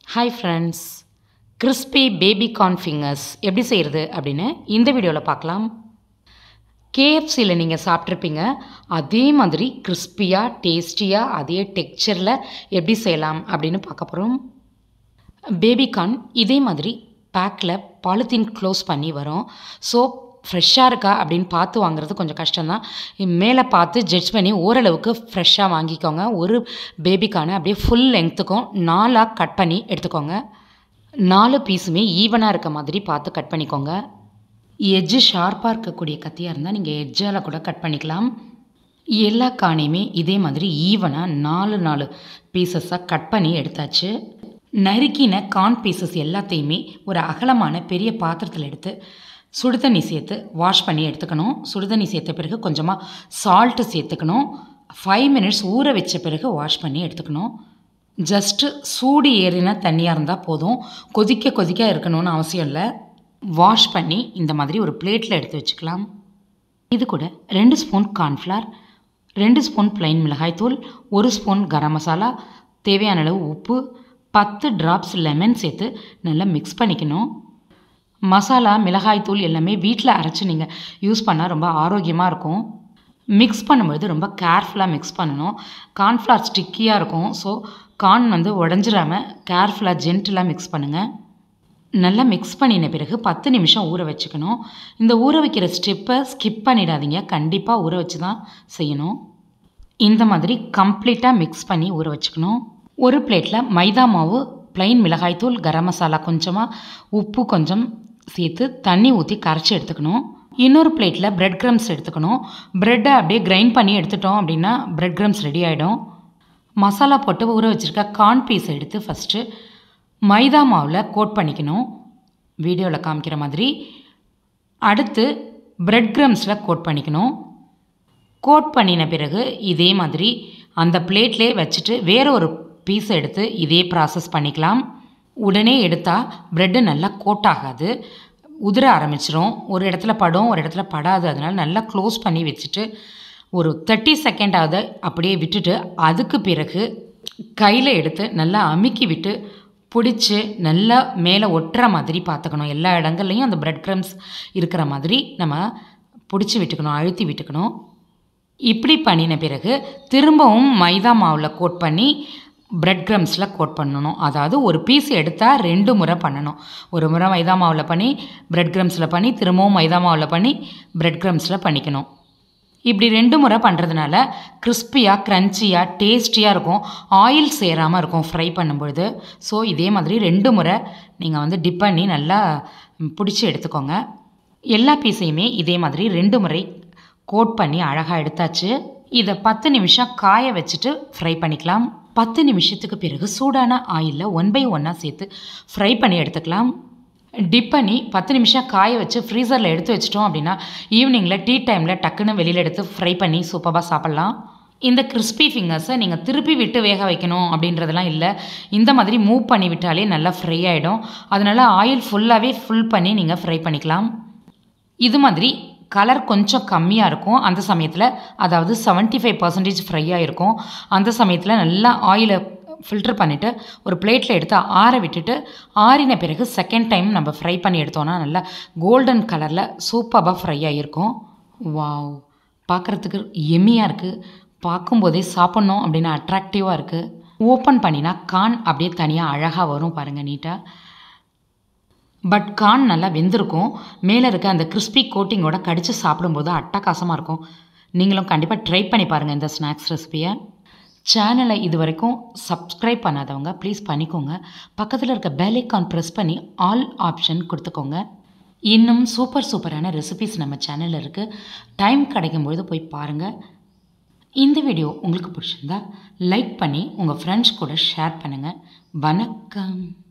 hi friends crispy baby corn fingers எப்படி செய்கிறது அப்படின்னு இந்த வீடியோவில் பார்க்கலாம் கேஎஃப்சியில் நீங்கள் சாப்பிட்ருப்பீங்க அதே மாதிரி கிறிஸ்பியாக டேஸ்டியாக அதே டெக்ஸ்சரில் எப்படி செய்யலாம் அப்படின்னு பார்க்க போகிறோம் பேபிகார்ன் இதே மாதிரி பேக்கில் பாலித்தீன் க்ளோஸ் பண்ணி வரும் ஸோ ஃப்ரெஷ்ஷாக இருக்கா அப்படின்னு பார்த்து வாங்குறது கொஞ்சம் கஷ்டம்தான் மேலே பார்த்து ஜட்ஜ் பண்ணி ஓரளவுக்கு ஃப்ரெஷ்ஷாக வாங்கிக்கோங்க ஒரு பேபிக்கான அப்படியே ஃபுல் லெங்க்த்துக்கும் நாலாக கட் பண்ணி எடுத்துக்கோங்க நாலு பீஸுமே ஈவனாக இருக்க மாதிரி பார்த்து கட் பண்ணிக்கோங்க எட்ஜு ஷார்ப்பாக இருக்கக்கூடிய கத்தியாக இருந்தால் நீங்கள் எட்ஜால் கூட கட் பண்ணிக்கலாம் எல்லா காணையுமே இதே மாதிரி ஈவனாக நாலு நாலு பீசஸாக கட் பண்ணி எடுத்தாச்சு நறுக்கின கார்ன் பீசஸ் எல்லாத்தையுமே ஒரு அகலமான பெரிய பாத்திரத்தில் எடுத்து சுடுதண்ணி சேர்த்து வாஷ் பண்ணி எடுத்துக்கணும் சுடுதண்ணி சேர்த்த பிறகு கொஞ்சமாக சால்ட்டு சேர்த்துக்கணும் ஃபைவ் மினிட்ஸ் ஊற வச்ச பிறகு வாஷ் பண்ணி எடுத்துக்கணும் ஜஸ்ட்டு சூடு ஏறின தண்ணியாக இருந்தால் போதும் கொதிக்க கொதிக்க இருக்கணும்னு அவசியம் இல்லை வாஷ் பண்ணி இந்த மாதிரி ஒரு பிளேட்டில் எடுத்து வச்சுக்கலாம் இது கூட ரெண்டு ஸ்பூன் கார்ன்ஃப்ளவர் ரெண்டு ஸ்பூன் பிளைன் மிளகாய்த்தூள் ஒரு ஸ்பூன் கரம் மசாலா தேவையான அளவு உப்பு பத்து ட்ராப்ஸ் லெமன் சேர்த்து நல்லா மிக்ஸ் பண்ணிக்கணும் மசாலா மிளகாய்த்தூள் எல்லாமே வீட்டில் அரைச்சி நீங்கள் யூஸ் பண்ணால் ரொம்ப ஆரோக்கியமாக இருக்கும் மிக்ஸ் பண்ணும்பொழுது ரொம்ப கேர்ஃபுல்லாக மிக்ஸ் பண்ணணும் கார்ன்ஃப்ளவர் ஸ்டிக்கியாக இருக்கும் ஸோ கார்ன் வந்து உடஞ்சிடாமல் கேர்ஃபுல்லாக ஜென்டிலாக மிக்ஸ் பண்ணுங்கள் நல்லா மிக்ஸ் பண்ணின பிறகு பத்து நிமிஷம் ஊற வச்சுக்கணும் இந்த ஊற வைக்கிற ஸ்டெப்பை ஸ்கிப் பண்ணிடாதீங்க கண்டிப்பாக ஊற வச்சு தான் செய்யணும் இந்த மாதிரி கம்ப்ளீட்டாக மிக்ஸ் பண்ணி ஊற வச்சுக்கணும் ஒரு பிளேட்டில் மைதா மாவு ப்ளைன் மிளகாய்த்தூள் கரம் மசாலா கொஞ்சமாக உப்பு கொஞ்சம் சேர்த்து தண்ணி ஊற்றி கரைச்சி எடுத்துக்கணும் இன்னொரு பிளேட்டில் பிரெட் க்ரம்ஸ் எடுத்துக்கணும் ப்ரெட்டை அப்படியே கிரைண்ட் பண்ணி எடுத்துட்டோம் அப்படின்னா பிரெட் க்ரம்ஸ் ரெடி ஆகிடும் மசாலா போட்டு ஊற வச்சுருக்க கார்ன் பீஸ் எடுத்து ஃபஸ்ட்டு மைதா மாவில் கோட் பண்ணிக்கணும் வீடியோவில் காமிக்கிற மாதிரி அடுத்து பிரெட் க்ரம்ஸில் கோட் பண்ணிக்கணும் கோட் பண்ணின பிறகு இதே மாதிரி அந்த பிளேட்லேயே வச்சுட்டு வேற ஒரு பீஸ் எடுத்து இதே ப்ராசஸ் பண்ணிக்கலாம் உடனே எடுத்தால் ப்ரெட்டு நல்லா கோட் ஆகாது உதிர ஆரம்பிச்சிரும் ஒரு இடத்துல படும் ஒரு இடத்துல படாது அதனால் நல்லா க்ளோஸ் பண்ணி வச்சுட்டு ஒரு தேர்ட்டி செகண்டாவது அப்படியே விட்டுட்டு அதுக்கு பிறகு கையில் எடுத்து நல்லா அமுக்கி விட்டு பிடிச்சி நல்லா மேலே ஒட்டுற மாதிரி பார்த்துக்கணும் எல்லா இடங்கள்லையும் அந்த ப்ரெட் க்ரம்ஸ் இருக்கிற மாதிரி நம்ம பிடிச்சி விட்டுக்கணும் அழுத்தி விட்டுக்கணும் இப்படி பண்ணின பிறகு திரும்பவும் மைதா மாவில் கோட் பண்ணி பிரெட் க்ரம்ஸில் கோட் பண்ணணும் அதாவது ஒரு பீஸ் எடுத்தால் ரெண்டு முறை பண்ணணும் ஒரு முறை மைதா மாவில் பண்ணி பிரெட் க்ரம்ஸில் பண்ணி திரும்பவும் மைதா மாவில் பண்ணி பிரெட் க்ரம்ஸில் பண்ணிக்கணும் இப்படி ரெண்டு முறை பண்ணுறதுனால கிறிஸ்பியாக க்ரன்ச்சியாக டேஸ்டியாக இருக்கும் ஆயில் சேராமல் இருக்கும் ஃப்ரை பண்ணும்பொழுது ஸோ இதே மாதிரி ரெண்டு முறை நீங்கள் வந்து டிப் பண்ணி நல்லா பிடிச்சி எடுத்துக்கோங்க எல்லா பீஸையுமே இதே மாதிரி ரெண்டு முறை கோட் பண்ணி அழகாக எடுத்தாச்சு இதை பத்து நிமிஷம் காய வச்சுட்டு ஃப்ரை பண்ணிக்கலாம் பத்து நிமிஷத்துக்கு பிறகு சூடான ஆயிலில் ஒன் பை ஒன்னாக சேர்த்து ஃப்ரை பண்ணி எடுத்துக்கலாம் டிப் பண்ணி பத்து நிமிஷம் காய வச்சு ஃப்ரீசரில் எடுத்து வச்சிட்டோம் அப்படின்னா ஈவினிங்கில் டீ டைமில் டக்குன்னு வெளியில் எடுத்து ஃப்ரை பண்ணி சூப்பராக சாப்பிட்லாம் இந்த கிறிஸ்பி ஃபிங்கர்ஸை நீங்கள் திருப்பி விட்டு வேக வைக்கணும் அப்படின்றதெல்லாம் இல்லை இந்த மாதிரி மூவ் பண்ணி விட்டாலே நல்லா ஃப்ரை ஆகிடும் அதனால் ஆயில் ஃபுல்லாகவே ஃபுல் பண்ணி நீங்கள் ஃப்ரை பண்ணிக்கலாம் இது மாதிரி கலர் கொஞ்சம் கம்மியாக இருக்கும் அந்த சமயத்தில் அதாவது செவன்ட்டி ஃபைவ் பர்சன்டேஜ் ஃப்ரையாக இருக்கும் அந்த சமயத்தில் நல்லா ஆயிலை ஃபில்டர் பண்ணிவிட்டு ஒரு பிளேட்டில் எடுத்து ஆற விட்டுட்டு ஆறின பிறகு செகண்ட் டைம் நம்ம ஃப்ரை பண்ணி எடுத்தோன்னா நல்லா கோல்டன் கலரில் சூப்பராக ஃப்ரை ஆகிருக்கும் வாவ் பார்க்குறதுக்கு எம்மியாக இருக்குது பார்க்கும்போதே சாப்பிட்ணும் அப்படின்னு அட்ராக்டிவாக இருக்குது ஓப்பன் பண்ணினா கான் அப்படியே தனியாக அழகாக வரும் பாருங்கள் நீட்டாக பட் கான் நல்லா வெந்திருக்கும் மேலே இருக்க அந்த கிறிஸ்பி கோட்டிங்கோட கடித்து சாப்பிடும்போது அட்டகாசமாக இருக்கும் நீங்களும் கண்டிப்பாக ட்ரை பண்ணி பாருங்கள் இந்த ஸ்நாக்ஸ் ரெசிபியை சேனலை இது வரைக்கும் சப்ஸ்கிரைப் பண்ணாதவங்க ப்ளீஸ் பண்ணிக்கோங்க பக்கத்தில் இருக்க பெல் ஐக்கான் ப்ரெஸ் பண்ணி ஆல் ஆப்ஷன் கொடுத்துக்கோங்க இன்னும் சூப்பர் சூப்பரான ரெசிபிஸ் நம்ம சேனலில் இருக்குது டைம் கிடைக்கும்பொழுது போய் பாருங்கள் இந்த வீடியோ உங்களுக்கு பிடிச்சிருந்தா லைக் பண்ணி உங்கள் ஃப்ரெண்ட்ஸ் கூட ஷேர் பண்ணுங்கள் வணக்கம்